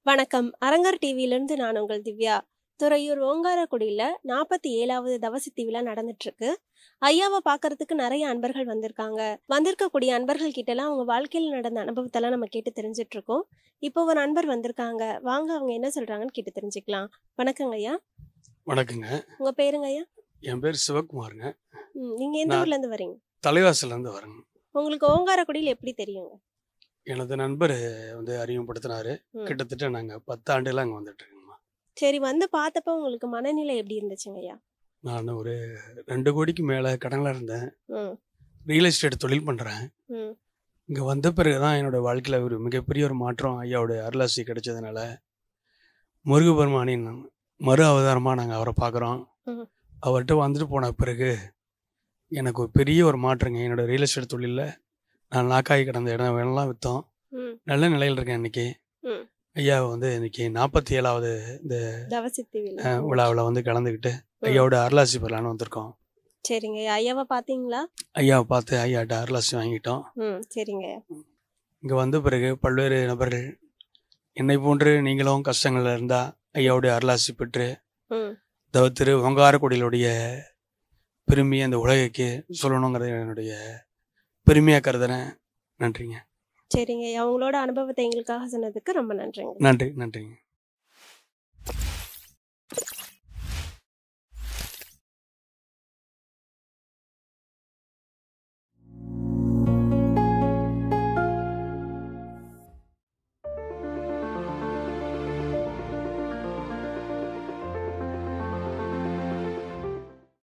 வணக்கம் அரங்கர் டிவியிலிருந்து நான் உங்கள் திவ்யா துறையூர் ஓங்காரக்குடியில் நாற்பத்தி ஏழாவது தவசித்தி விழா நடந்துட்டு இருக்கு ஐயாவை பார்க்கறதுக்கு நிறைய அன்பர்கள் வந்திருக்காங்க வந்திருக்கக்கூடிய அன்பர்கள் கிட்டலாம் அவங்க வாழ்க்கையில் நடந்த அனுபவத்தெல்லாம் நம்ம கேட்டு தெரிஞ்சிட்டு இருக்கோம் இப்போ ஒரு அன்பர் வந்திருக்காங்க வாங்க அவங்க என்ன சொல்றாங்கன்னு கேட்டு தெரிஞ்சுக்கலாம் வணக்கங்க ஐயா வணக்கங்க உங்க பேருங்க ஐயா என் பேர் சிவகுமாருங்க ம், நீங்க எந்த நான்- ஊர்ல இருந்து வரீங்க தலைவாசல்லேருந்து வரேங்க உங்களுக்கு ஓங்காரக்குடியில் எப்படி தெரியுங்க எனது நண்பர் வந்து அறிமுகப்படுத்தினாரு ம். கிட்டத்தட்ட நாங்கள் பத்து ஆண்டுலாம் அங்கே வந்துட்டு இருக்கோம்மா சரி வந்து பார்த்தப்ப உங்களுக்கு மனநிலை எப்படி இருந்துச்சுங்க ஐயா நான் ஒரு ரெண்டு கோடிக்கு மேலே கடனில் இருந்தேன் ம் ரியல் எஸ்டேட் தொழில் பண்ணுறேன் ம் இங்கே வந்த பிறகு தான் என்னோடய வாழ்க்கையில் ஒரு மிகப்பெரிய ஒரு மாற்றம் ஐயாவுடைய அருளாசி கிடைச்சதுனால முருகபெருமானின் மறு அவதாரமாக நாங்கள் அவரை பார்க்குறோம் ம். அவர்கிட்ட வந்துட்டு போன பிறகு எனக்கு ஒரு பெரிய ஒரு மாற்றங்க என்னோட ரியல் எஸ்டேட் தொழிலில் நான் நாக்காய் கிடந்த இடம் வேணலாம் விற்றோம் ம் நல்ல நிலையில் இருக்கேன் இன்னைக்கு ம். ஐயா வந்து இன்னைக்கு நாற்பத்தி ஏழாவது தவசித்தி விழா அஹ், விழாவில் வந்து கலந்துக்கிட்டு ஐயாவோட அருளாசி பெறலான்னு வந்திருக்கோம் சரிங்க ஐயா ஐயாவை பார்த்தீங்களா ஐயாவை பார்த்து ஐயாட்ட அருளாசி வாங்கிட்டோம் ம் சரிங்க ஐயா இங்கே வந்த பிறகு பல்வேறு நபர்கள் என்னை போன்று நீங்களும் கஷ்டங்கள்ல இருந்தால் ஐயாவுடைய அருளாசி பெற்று ம் தவ திரு ஓங்காரக்குடியிலுடைய பெருமையை அந்த உலகுக்கு சொல்லணுங்கிறது என்னுடைய பெருமையாக கருதுறேன் நன்றிங்க சரிங்க ஐயா உங்களோட அனுபவத்தை எங்களுக்காக சொன்னதுக்கு ரொம்ப நன்றிங்க நன்றி நன்றிங்க